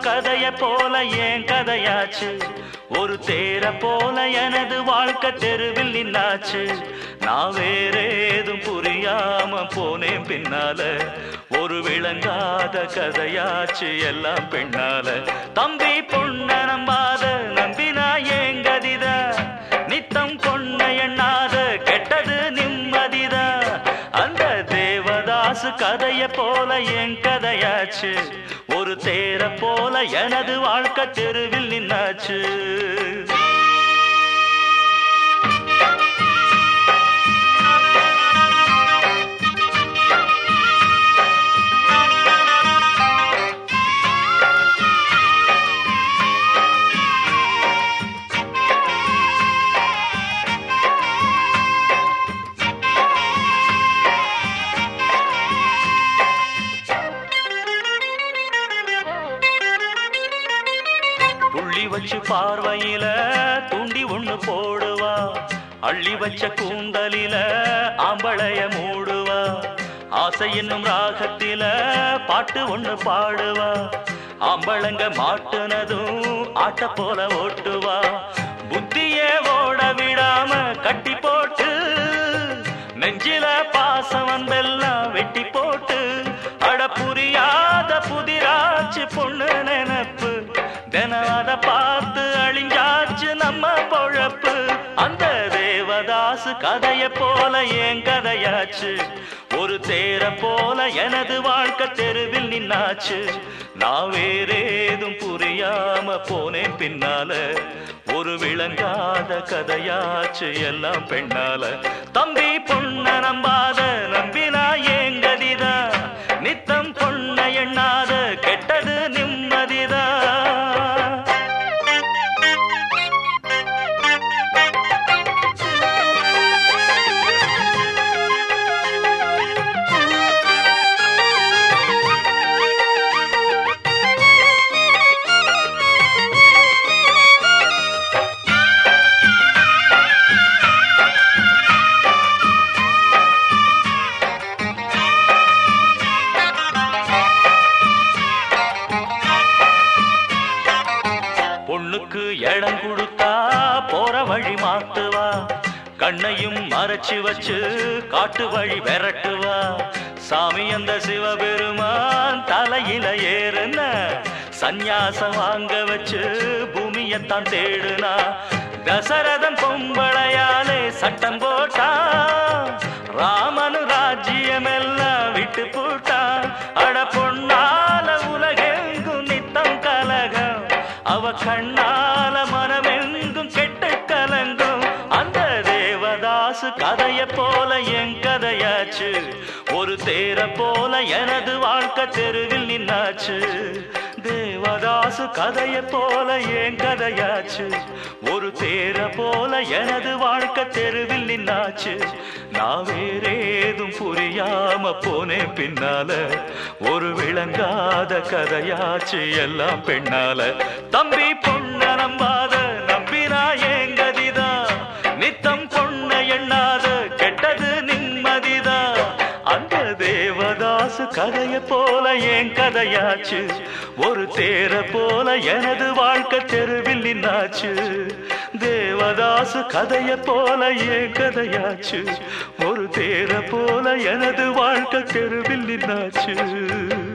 கதைய போல ஏன் கதையாச்சு ஒரு தேர போல எனது வாழ்க்கை தெருவில் நின்னாச்சு நான் வேற ஏதும் புரியாம போனேன் பின்னால ஒரு விளங்காத கதையாச்சு எல்லாம் பெண்ணால தம்பி பொண்ண நம்பாத நம்பினா ஏங்கதித நித்தம் பொண்ண எண்ணாத கெட்டது நிம்மதிதா அந்த தேவதாசு கதைய போல என் கதையாச்சு ஒரு தேர போல எனது வாழ்க்கை தெருவில் நின்னாச்சு புள்ளி வச்சு பார்வையில துண்டி ஒண்ணு போடுவா அள்ளி வச்ச கூந்தலில ஆம்பளைய மூடுவா ஆசை என்னும் ராகத்தில பாட்டு ஒண்ணு பாடுவா ஆம்பளங்க மாட்டுனதும் ஆட்ட போல ஓட்டுவா புத்தியே ஓட விடாம கட்டி போட்டு நெஞ்சில பாசம் வந்தெல்லாம் வெட்டி போட்டு அட புரியாத புதிராச்சு பொண்ணு நினப்பு தினம் அத பார்த்து அழிஞ்சாச்சு நம்ம பொழப்பு அந்த தேவதாசு கதைய போல என் கதையாச்சு ஒரு தேர போல எனது வாழ்க்கை தெருவில் நின்னாச்சு நான் வேறேதும் புரியாம போனேன் பின்னால ஒரு விளங்காத கதையாச்சு எல்லாம் பெண்ணால தம்பி பொண்ண நம்பாத நம்பினா ஏங்கதிதா நித்தம் பொண்ண எண்ணாத கெட்டது நிம்மதிதா பொண்ணுக்கு இடம் கொடுத்தா போற வழி மாத்துவா கண்ணையும் மறைச்சு வச்சு காட்டு வழி விரட்டுவா சாமி அந்த சிவபெருமான் தலையில ஏறுன சந்நியாசம் வாங்க வச்சு பூமியத்தான் தேடுனா தசரதன் பொம்பளையாலே சட்டம் போட்டா ராமனு ராஜ்யமெல்லாம் விட்டு போட்டான் அட பொன்னால உலகெங்கும் நித்தம் கலகம் அவ கண்ணால மனமெங்கும் கெட்டு கலங்கும் அந்த தேவதாசு கதைய போல என் கதையாச்சு ஒரு தேர போல எனது வாழ்க்கை தெருவில் நின்னாச்சு தேவதாசு கதைய போல என் கதையாச்சு ஒரு தேர போல எனது வாழ்க்கை தெருவில் நின்னாச்சு நான் வேறேதும் புரியாம போனேன் பின்னால ஒரு விளங்காத கதையாச்சு எல்லாம் பெண்ணால தம்பி பொண்ண நம்பாத நம்பினா ஏங்கதிதா நித்தம் பொண்ண எண்ணாத கெட்டது நிம்மதிதா அந்த தேவதாசு கதைய போல என் கதையாச்சு ஒரு தேர போல எனது வாழ்க்கை தெருவில் நின்னாச்சு தேவதாசு கதைய போல என் கதையாச்சு ஒரு தேர போல எனது வாழ்க்கை தெருவில் நின்னாச்சு